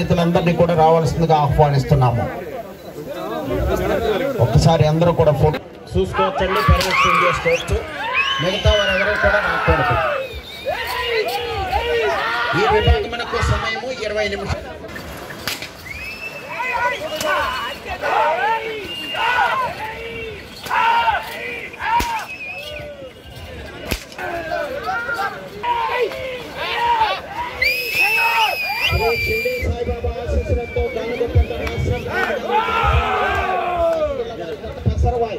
బాధితులందరినీ కూడా రావాల్సిందిగా ఆహ్వానిస్తున్నాము ఒక్కసారి అందరూ కూడా ఫోటో చూసుకోవచ్చండి పరిరక్షణ చేసుకోవచ్చు మిగతా వారు ఎవరు కూడా రాకూడదు ఈ విభాగమునకు సమయము ఇరవై నిమిషాలు శ్రీ షిరిడి సాయిబాబా ఆశీస్సులతో గానుగొండ రాష్ట్రం పెసరవాయి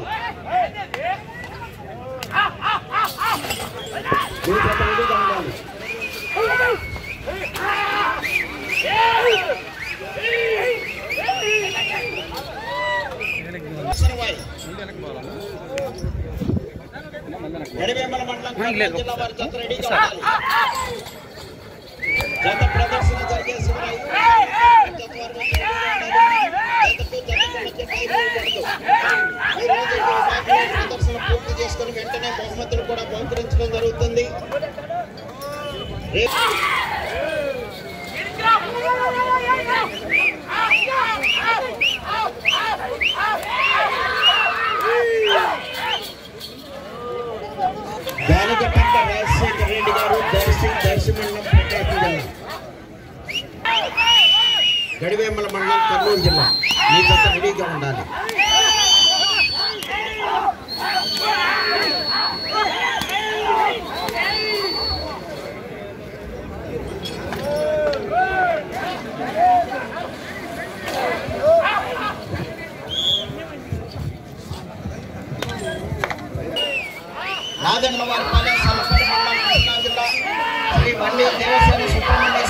మీ చేత నుండి గాంగాలి. పెసరవాయి. ఎడవేమల మండలం కర్నూలు జిల్లా వారి జత రెడీగా ఉండాలి. జత ప్రదర్శన జరిగే శివరాయి. జత వారి మధ్య జతకు జతకు మధ్య టైం ఇవ్వకూడదు. ఈ రోజు ఈ విభాగంలో ప్రదర్శన పూర్తి చేసుకొని వెంటనే బహుమతులు కూడా బహుకరించడం జరుగుతుంది రేపు గాలిగపట్ట రాజశేఖర రెడ్డి గారు దర్శి దర్శి మండలం ప్రకాశం జిల్లా గడివేమల మండలం కర్నూలు జిల్లా మీ జత రెడీగా ఉండాలి నాదెండ్ల వారి పల్లె సలపల్లి మండలం కృష్ణా జిల్లా శ్రీ బండి దేవసేన